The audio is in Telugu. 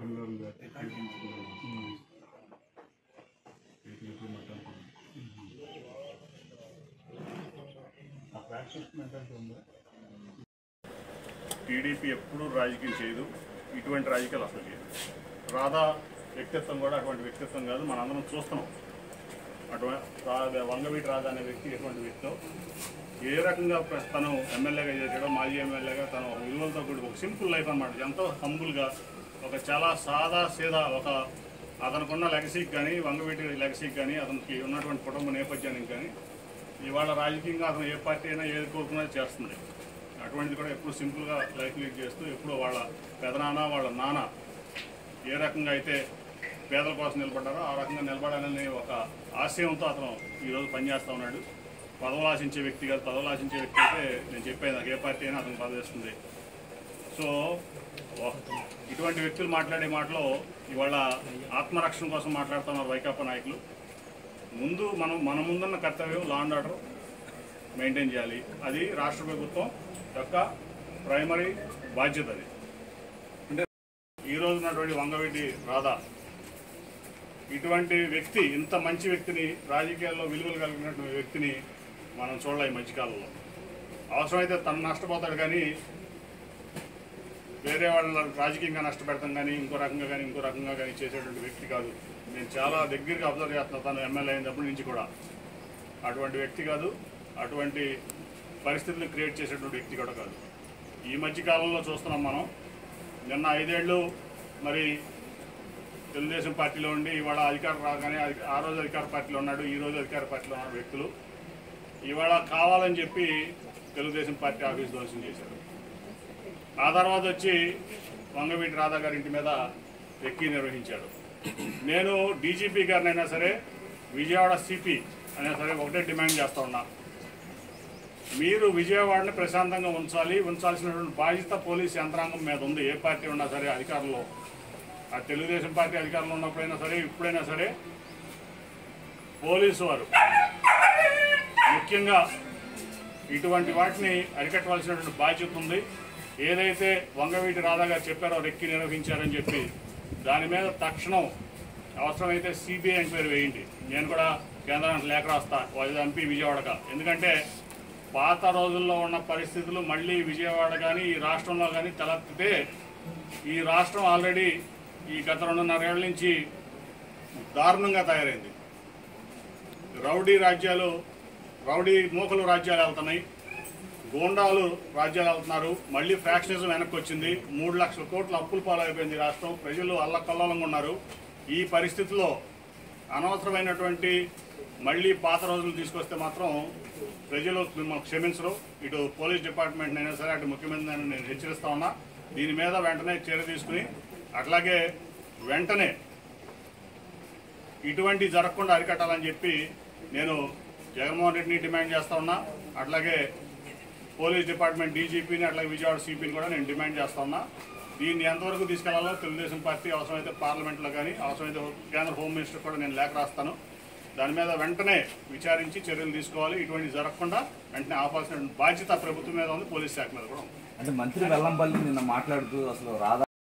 బంగారు టీడీపీ ఎప్పుడూ రాజకీయం చేయదు ఇటువంటి రాజకీయాలు అసలు చేయదు రాధా వ్యక్తిత్వం కూడా అటువంటి వ్యక్తిత్వం కాదు మనందరం చూస్తున్నాం అటువంటి రాధా వంగవీటి రాధా అనే వ్యక్తి ఎటువంటి వ్యక్తితో ఏ రకంగా ప్ర- తను ఎమ్మెల్యేగా చేసాడో మాజీ ఎమ్మెల్యేగా తను ఒక విలువలతో కూడి ఒక సింపుల్ లైఫ్ అన్నమాట ఎంతో హంబుల్గా ఒక చాలా సాదా సీదా ఒక అతనుకున్న లెగసీకి కానీ వంగవీటి లెగసీకి కానీ అతనికి ఉన్నటువంటి కుటుంబ నేపథ్యానికి కానీ ఇవాళ రాజకీయంగా అతను ఏ పార్టీ అయినా ఏది కోరుకున్నది చేస్తుంది అటువంటిది కూడా ఎప్పుడు సింపుల్గా లైఫ్ లీడ్ చేస్తూ ఎప్పుడు వాళ్ళ పెదనాన్న వాళ్ళ నాన్న ఏ రకంగా అయితే పేదల కోసం నిలబడ్డారో ఆ రకంగా నిలబడాలని ఒక ఆశయంతో అతను ఈరోజు పనిచేస్తూ ఉన్నాడు పదవులు ఆశించే వ్యక్తి కాదు పదవులు ఆశించే వ్యక్తి అయితే నేను చెప్పేది నాకు ఏ పార్టీ అయినా అతను పదవిస్తుంది సో ఒక- ఇటువంటి వ్యక్తులు మాట్లాడే మాటలో ఇవాళ ఆత్మరక్షణ కోసం మాట్లాడుతున్నారు వైకాపా నాయకులు ముందు మనం మన ముందున్న కర్తవ్యం లా అండ్ ఆర్డర్ మెయింటైన్ చేయాలి అది రాష్ట్ర ప్రభుత్వం యొక్క ప్రైమరీ బాధ్యత అది అంటే ఈ రోజు ఉన్నటువంటి వంగవీటి రాధా ఇటువంటి వ్యక్తి ఇంత మంచి వ్యక్తిని రాజకీయాల్లో విలువలు కలిగినటువంటి వ్యక్తిని మనం చూడలే ఈ మధ్యకాలంలో అవసరమైతే తను నష్టపోతాడు కానీ వేరే వాళ్ళ రాజకీయంగా నష్టపెడతాం కానీ ఇంకో రకంగా కానీ ఇంకో రకంగా కానీ చేసేటువంటి వ్యక్తి కాదు నేను చాలా దగ్గరగా అబ్జర్వ్ చేస్తున్నాను తను ఎమ్మెల్యే అయినప్పటి నుంచి కూడా అటువంటి వ్యక్తి కాదు అటువంటి పరిస్థితులు క్రియేట్ చేసేటువంటి వ్యక్తి కూడా కాదు ఈ మధ్య కాలంలో చూస్తున్నాం మనం నిన్న ఐదేళ్ళు మరి తెలుగుదేశం పార్టీలో ఉండి ఇవాళ అధికారం రాగానే అధి- ఆ రోజు అధికార పార్టీలో ఉన్నాడు ఈ రోజు అధికార పార్టీలో ఉన్న వ్యక్తులు ఇవాళ కావాలని చెప్పి తెలుగుదేశం పార్టీ ఆఫీస్ ధ్వంసం చేశారు ఆ తర్వాత వచ్చి వంగవీటి రాధా గారి ఇంటి మీద ఎక్కి నిర్వహించాడు నేను డీజీపీ గారినైనా సరే విజయవాడ సిపి అయినా సరే ఒకటే డిమాండ్ చేస్తా ఉన్నా మీరు విజయవాడని ప్రశాంతంగా ఉంచాలి ఉంచాల్సినటువంటి బాధ్యత పోలీస్ యంత్రాంగం మీద ఉంది ఏ పార్టీ ఉన్నా సరే అధికారంలో ఆ తెలుగుదేశం పార్టీ అధికారంలో ఉన్నప్పుడైనా సరే ఇప్పుడైనా సరే పోలీసు వారు ముఖ్యంగా ఇటువంటి వాటిని అరికట్టవలసినటువంటి బాధ్యత ఉంది ఏదైతే వంగవీటి రాధా గారు చెప్పారో రెక్కి నిర్వహించారని చెప్పి దాని మీద తక్షణం అవసరమైతే సిబిఐ ఎంక్వైరీ వేయండి నేను కూడా కేంద్రానికి లేఖ రాస్తా వాళ్ళ ఎంపీ విజయవాడగా ఎందుకంటే పాత రోజుల్లో ఉన్న పరిస్థితులు మళ్ళీ విజయవాడ కానీ ఈ రాష్ట్రంలో కానీ తలెత్తితే ఈ రాష్ట్రం ఆల్రెడీ ఈ గత రెండున్నరేళ్ల నుంచి దారుణంగా తయారైంది రౌడీ రాజ్యాలు రౌడీ మూకలు రాజ్యాలు వెళ్తున్నాయి గోండాలు రాజ్యాలు వెళ్తున్నారు మళ్ళీ ఫ్యాక్షనిజం వెనక్కి వచ్చింది మూడు లక్షల కోట్ల అప్పుల పాలైపోయింది ఈ రాష్ట్రం ప్రజలు అల్లకల్లోలంగా ఉన్నారు ఈ పరిస్థితిలో అనవసరమైనటువంటి మళ్ళీ పాత రోజులు తీసుకొస్తే మాత్రం ప్రజలు మిమ్మల్ని క్షమించరు ఇటు పోలీస్ డిపార్ట్మెంట్ అయినా సరే అటు ముఖ్యమంత్రి అయినా నేను హెచ్చరిస్తా ఉన్నా దీని మీద వెంటనే చర్య తీసుకుని అట్లాగే వెంటనే ఇటువంటి జరగకుండా అరికట్టాలని చెప్పి నేను జగన్మోహన్ రెడ్డిని డిమాండ్ చేస్తా ఉన్నా అట్లాగే పోలీస్ డిపార్ట్మెంట్ డీజీపీని అట్లాగే విజయవాడ సిపిని కూడా నేను డిమాండ్ చేస్తా ఉన్నా దీన్ని ఎంతవరకు తీసుకెళ్లాలో తెలుగుదేశం పార్టీ అవసరమైతే పార్లమెంట్లో కానీ అవసరమైతే కేంద్ర హోమ్ మినిస్టర్ కూడా నేను లేఖ రాస్తాను దాని మీద వెంటనే విచారించి చర్యలు తీసుకోవాలి ఇటువంటి జరగకుండా వెంటనే ఆపాల్సిన బాధ్యత ప్రభుత్వం మీద ఉంది పోలీస్ శాఖ మీద కూడా ఉంది అంటే మంత్రి వెల్లంపల్లి నిన్న మాట్లాడుతూ అసలు రాధా